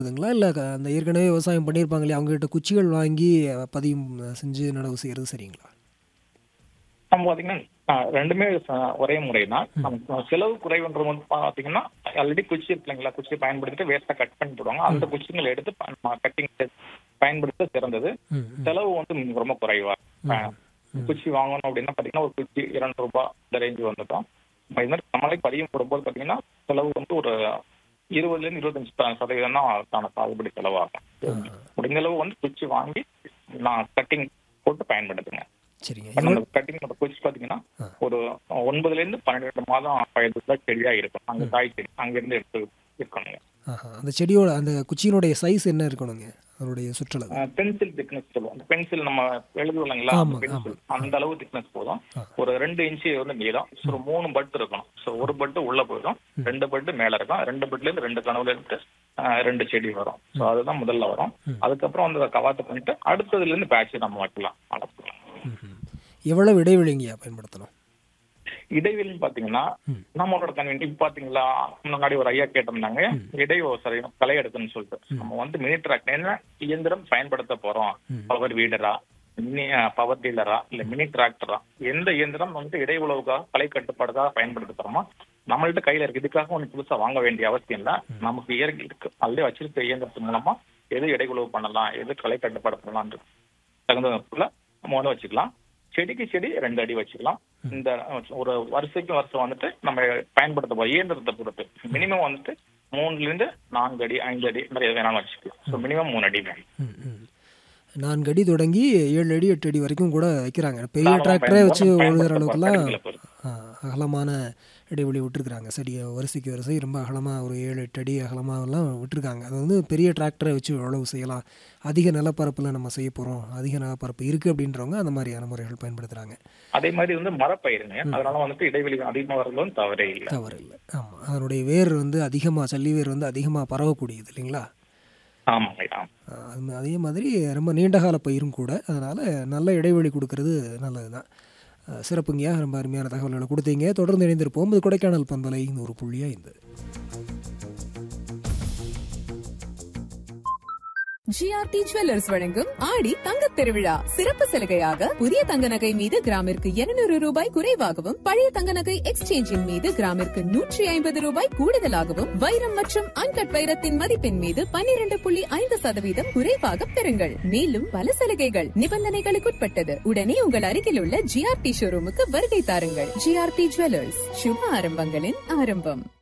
இதுங்களா? இல்ல க அந்த ஏற்கனவே விவசாயம் பண்ணியிருப்பாங்க இல்லையா? அவங்ககிட்ட குச்சிகள் வாங்கி பதியம் செஞ்சு நடவு செய்றது சரிங்களா? நம்ம பார்த்தீங்கன்னா, அ 2மே ச ஒரே முறை தான். நமக்கு செலவு குறைவுன்றது வந்து பார்த்தீங்கன்னா, ஆல்ரெடி குச்சி இருக்கு இல்லைங்களா? குச்சிய பயன்படுத்திட்டு வேஸ்ட்டா கட் பண்ணி போடுவாங்க. அந்த ம். குச்சிகள எடுத்து ப நம்ம கட்டிங் பயன்படுத்த சிறந்தது. ம், ம். செலவு வந்து ரொம்ப குறைவா அ ம், ம். குச்சி வாங்கணும் அப்படின்னா பார்த்தீங்கன்னா, ஒரு குச்சி ரூ. 2 இந்த ரேஞ்ச் வந்துடும். இது மாரி நம்மளே பதியம் போடும்போது பார்த்தீங்கன்னா, செலவு வந்து ஒரு 20லேருந்து 25 சதவீதம் தான் அதுக்கான சாகுபடி செலவாகும். ஆ. முடிந்த அளவு வந்து குச்சி வாங்கி நான் கட்டிங் போட்டு பயன்படுத்துங்க. சரிங்க. இப்ப இவ நம்ம கட்டிங் நம்ம குச்சி பார்த்தீங்கன்னா, ஆ. ஒரு 9லேருந்து 12 மாதம் வயதுள்ள செடியா இருக்கும். அந்த ம். காய் செடி அங்கிருந்து எடுத்து இருக்கணுங்க. ஆஹா. அந்த செடியோட அந்த குச்சியினுடைய சைஸ் என்ன இருக்கணுங்க? அதனுடைய சுற்றளவு. அ பென்சில் திக்னஸ் சொல்லுவோம். அந்த பென்சில் நம்ம எழுதுவோம் இல்லைங்களா? அந்த ஆமா, பென்சில் ஆமா. அந்த அளவு திக்னஸ் போதும். ஆ. ஒரு 2 இன்ச்சு வந்து நீளம். ஒரு 3 பட் இருக்கணும். ஸோ ஒரு பட் உள்ள போயிடும். ம். 2 பட் மேல இருக்கும். 2 பட்லேருந்து 2 கனவுல இருந்து அ 2 செடி வரும். ஸோ ம். அதுதான் முதல்ல வரும். ம். அதுக்கப்புறம் வந்து அத கவாத்து பண்ணிட்டு அடுத்ததுலேருந்து பேட்ச் நம்ம வைக்கலாம். வளர்த்துக்கலாம். ம்ஹ்ம். எவ்வளவு இடைவெளிங்கய்யா பயன்படுத்தணும்? இடைவெளின்னு பார்த்தீங்கன்னா, ம். நம்மளோட கன்வீனியன்ட் இப்ப பார்த்தீங்களா, முன்னாடி ஒரு ஐயா கேட்டிருந்தாங்க, ம். இடை விவசாயம் களை எடுக்கணும்னு சொல்லிட்டு. ம். நம்ம வந்து மினி டிராக்டர் என்ன இயந்திரம் பயன்படுத்த போறோம். ம். பவர் வீடரா, மினி பவர் டீலரா, இல்ல மினி டிராக்டரா, எந்த இயந்திரம் வந்து இடை உழவுக்காக களை கட்டுப்பாடுக்காக பயன்படுத்த போறோமோ, நம்மள்ட்ட கையில இருக்கு. இதுக்காக ஒண்ணு புதுசா வாங்க வேண்டிய அவசியம் இல்ல. ம். நமக்கு நமக்கு இயற்கை இருக்கு. ஆல்ரெடி வச்சிருக்க இயந்திரத்து மூலமா எது இடை உழவு பண்ணலாம், எது களை கட்டுப்பாடு பண்ணலாம்னு தகுந்ததுக்குள்ள நம்ம வந்து வச்சுக்கலாம். செடிக்கு செடி 2 அடி வச்சுக்கலாம். ம். இந்த ஒரு வருஷத்துக்கு வருஷம் வந்துட்டு நம்ம பயன்படுத்த போற இயந்திரத்தை பொறுத்து மினிமம் வந்துட்டு 3லேருந்து 4 அடி, 5 அடி இந்த மாதிரி எது வேணாலும் வச்சுக்கலாம். ஸோ ம். மினிமம் 3 அடி வேணும். ம், ம். 4 அடி தொடங்கி 7 அடி, 8 அடி வரைக்கும் கூட வைக்கிறாங்க. பெரிய தாராளமா டிராக்டரே வச்சு பயன்படுத்த உழுகுற பயன்படுத்த போற அளவுக்குலாம் கருவிகளை பொறுத்து. ஆ அகலமான இடைவெளி விட்டுருக்குறாங்க. செடிய வரிசைக்கு வரிசை ரொம்ப அகலமா ஒரு 7, 8 அடி அகலமாலாம் விட்டுருக்காங்க. அது வந்து பெரிய டிராக்டரை வச்சு உழவு செய்யலாம். அதிக நிலப்பரப்புல நம்ம செய்ய போறோம். அதிக நிலப்பரப்பு இருக்கு அப்படின்றவங்க அந்த மாதிரியான முறைகள் பயன்படுத்துறாங்க. அதே மாதிரி வந்து மரப்பயிருங்க. ம். அதனால வந்துட்டு இடைவெளி அதிகமா வரதும் தவறே இல்ல. தவறு இல்ல. ஆமா. அதனுடைய வேர் வந்து அதிகமா சல்லி வேர் வந்து அதிகமா பரவக்கூடியது இல்லைங்களா? ஆமாங்க. ஆமா. ஆ, அது அதே மாதிரி ரொம்ப நீண்ட கால பயிரும் கூட. அதனால நல்ல இடைவெளி குடுக்கறது நல்லதுதான். அ சிறப்புங்கய்யா. ரொம்ப அருமையான தகவல்கள குடுத்தீங்க. தொடர்ந்து இணைந்திருப்போம். இது கொடைக்கானல் பண்பலை 100.5. ஜிஆர்டி ஜுவல்லர்ஸ் வழங்கும் ஆடி தங்கத் திருவிழா சிறப்பு சலுகையாக புதிய தங்க நகை மீது கிராமிற்கு 200 ரூபாய் குறைவாகவும் பழைய தங்க நகை எக்ஸ்சேஞ்சின் மீது கிராமிற்கு 150 ரூபாய் கூடுதலாகவும் வைரம் மற்றும் அன்கட் வைரத்தின் மதிப்பின் மீது 12.5 சதவீதம் குறைவாக பெறுங்கள் மேலும் பல சலுகைகள் நிபந்தனைகளுக்குட்பட்டது உடனே உங்கள் அருகில் உள்ள ஜிஆர்டி ஷோரூமுக்கு வருகை தாருங்கள் ஜிஆர்டி ஜுவல்லர்ஸ் சுப ஆரம்பங்களின் ஆரம்பம்